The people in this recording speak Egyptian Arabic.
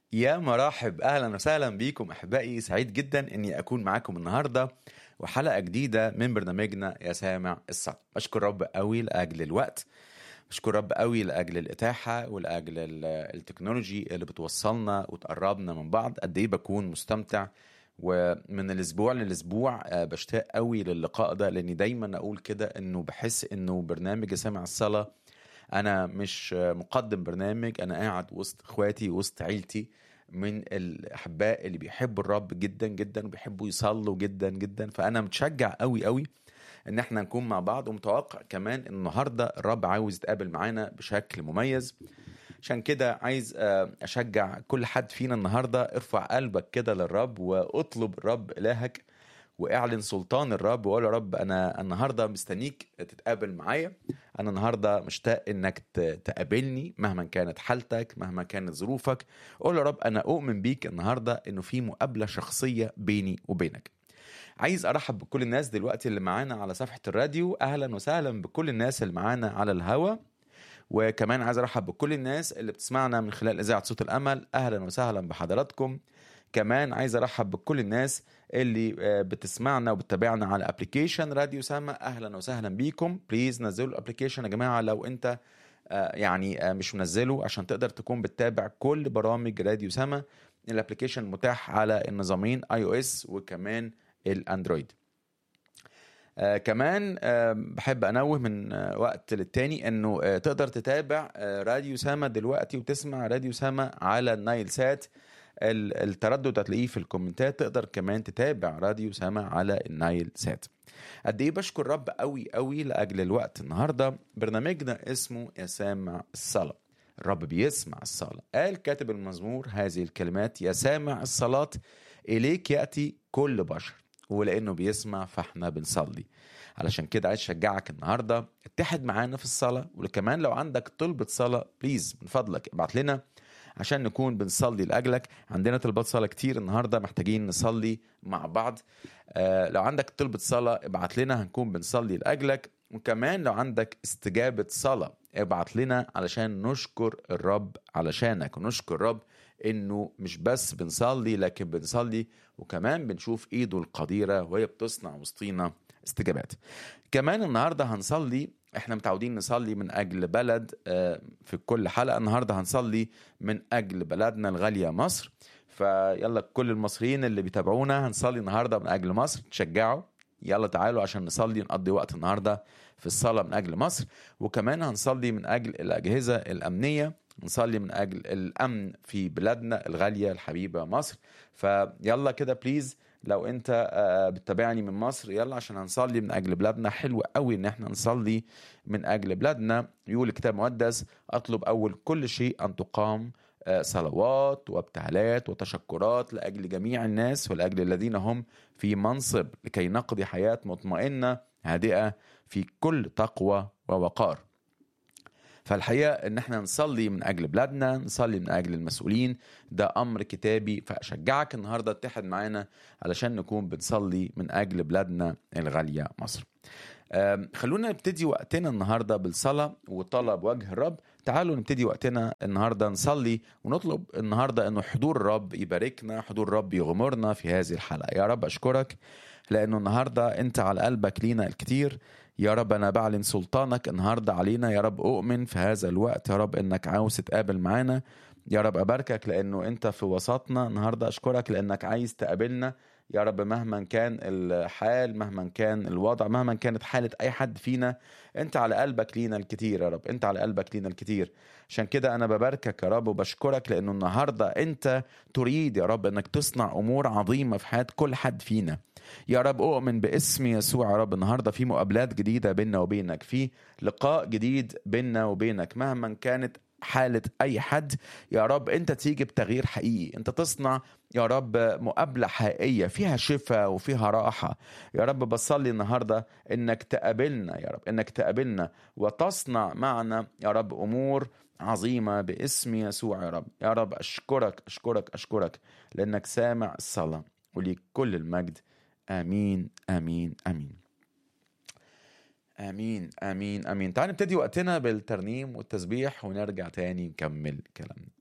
يا مرحب اهلا وسهلا بيكم احبائي سعيد جدا اني اكون معاكم النهارده وحلقه جديده من برنامجنا يا سامع الصلاة بشكر رب قوي لاجل الوقت بشكر رب قوي لاجل الاتاحه ولاجل ال- التكنولوجي اللي بتوصلنا وتقربنا من بعض قد ايه بكون مستمتع ومن الاسبوع للاسبوع آه، بشتاق قوي للقاء ده لاني دايما اقول كده انه بحس انه برنامج يا سامع الصلاه انا مش مقدم برنامج انا قاعد وسط اخواتي وسط عيلتي من الاحباء اللي بيحبوا الرب جدا جدا وبيحبوا يصلوا جدا جدا فانا متشجع قوي قوي ان احنا نكون مع بعض ومتوقع كمان ان النهارده الرب عاوز يتقابل معانا بشكل مميز عشان كده عايز آه، اشجع كل حد فينا النهارده ارفع قلبك كده للرب واطلب الرب الهك واعلن سلطان الرب وقول يا رب انا النهارده مستنيك تتقابل معايا انا النهارده مشتاق انك ت- تقابلني مهما كانت حالتك مهما كانت ظروفك قول يا رب انا اؤمن بيك النهارده انه في مقابله شخصيه بيني وبينك عايز ارحب بكل الناس دلوقتي اللي معانا على صفحه الراديو اهلا وسهلا بكل الناس اللي معانا على الهوا وكمان عايز ارحب بكل الناس اللي بتسمعنا من خلال اذاعه صوت الامل اهلا وسهلا بحضراتكم كمان عايز ارحب بكل الناس اللي آه، بتسمعنا وبتتابعنا على ابلكيشن راديو سما اهلا وسهلا بيكم بليز نزلوا الابلكيشن يا جماعه لو انت آه، يعني آه، مش منزله عشان تقدر تكون بتتابع كل برامج راديو سما الابلكيشن متاح على النظامين اي او اس وكمان الاندرويد آه كمان آه بحب انوه من آه وقت للتاني انه آه تقدر تتابع آه راديو سما دلوقتي وتسمع راديو سما على النايل سات ال- التردد هتلاقيه في الكومنتات تقدر كمان تتابع راديو سما على النايل سات قد ايه بشكر رب قوي قوي لاجل الوقت النهارده برنامجنا اسمه يا سامع الصلاه الرب بيسمع الصلاه قال كاتب المزمور هذه الكلمات يا سامع الصلاه اليك ياتي كل بشر ولانه بيسمع فاحنا بنصلي علشان كده عايز اشجعك النهارده اتحد معانا في الصلاه وكمان لو عندك طلبه صلاه بليز من فضلك ابعت لنا عشان نكون بنصلي لاجلك عندنا طلبات صلاه كتير النهارده محتاجين نصلي مع بعض آه لو عندك طلبه صلاه ابعت لنا هنكون بنصلي لاجلك وكمان لو عندك استجابه صلاه ابعت لنا علشان نشكر الرب علشانك ونشكر الرب انه مش بس بنصلي لكن بنصلي وكمان بنشوف ايده القديره وهي بتصنع وسطينا استجابات كمان النهارده هنصلي احنا متعودين نصلي من اجل بلد آه، في كل حلقه النهارده هنصلي من اجل بلدنا الغاليه مصر فيلا كل المصريين اللي بيتابعونا هنصلي النهارده من اجل مصر تشجعوا يلا تعالوا عشان نصلي نقضي وقت النهارده في الصلاه من اجل مصر وكمان هنصلي من اجل الاجهزه الامنيه نصلي من اجل الامن في بلادنا الغاليه الحبيبه مصر فيلا كده بليز لو انت آه، بتتابعني من مصر يلا عشان هنصلي من اجل بلادنا حلو قوي ان احنا نصلي من اجل بلادنا يقول الكتاب المقدس اطلب اول كل شيء ان تقام آه، صلوات وابتهالات وتشكرات لاجل جميع الناس ولاجل الذين هم في منصب لكي نقضي حياه مطمئنه هادئه في كل تقوى ووقار فالحقيقه ان احنا نصلي من اجل بلادنا نصلي من اجل المسؤولين ده امر كتابي فاشجعك النهارده تتحد معانا علشان نكون بنصلي من اجل بلادنا الغاليه مصر آم، خلونا نبتدي وقتنا النهارده بالصلاه وطلب وجه الرب تعالوا نبتدي وقتنا النهارده نصلي ونطلب النهارده انه حضور الرب يباركنا حضور الرب يغمرنا في هذه الحلقه يا رب اشكرك لانه النهارده انت على قلبك لينا الكتير يا رب انا بعلن سلطانك النهارده علينا يا رب اؤمن في هذا الوقت يا رب انك عاوز تتقابل معانا يا رب اباركك لانه انت في وسطنا النهارده اشكرك لانك عايز تقابلنا يا رب مهما كان الحال مهما كان الوضع مهما كانت حالة أي حد فينا أنت على قلبك لينا الكتير يا رب أنت على قلبك لينا الكتير عشان كده أنا بباركك يا رب وبشكرك لأنه النهاردة أنت تريد يا رب أنك تصنع أمور عظيمة في حياة كل حد فينا يا رب أؤمن باسم يسوع يا رب النهاردة في مقابلات جديدة بيننا وبينك في لقاء جديد بيننا وبينك مهما كانت حالة أي حد يا رب أنت تيجي بتغيير حقيقي أنت تصنع يا رب مقابلة حقيقية فيها شفاء وفيها راحة يا رب بصلي النهاردة إنك تقابلنا يا رب إنك تقابلنا وتصنع معنا يا رب أمور عظيمة باسم يسوع يا رب يا رب أشكرك أشكرك أشكرك لأنك سامع الصلاة وليك كل المجد آمين آمين آمين امين امين امين تعال نبتدي وقتنا بالترنيم والتسبيح ونرجع تاني نكمل كلامنا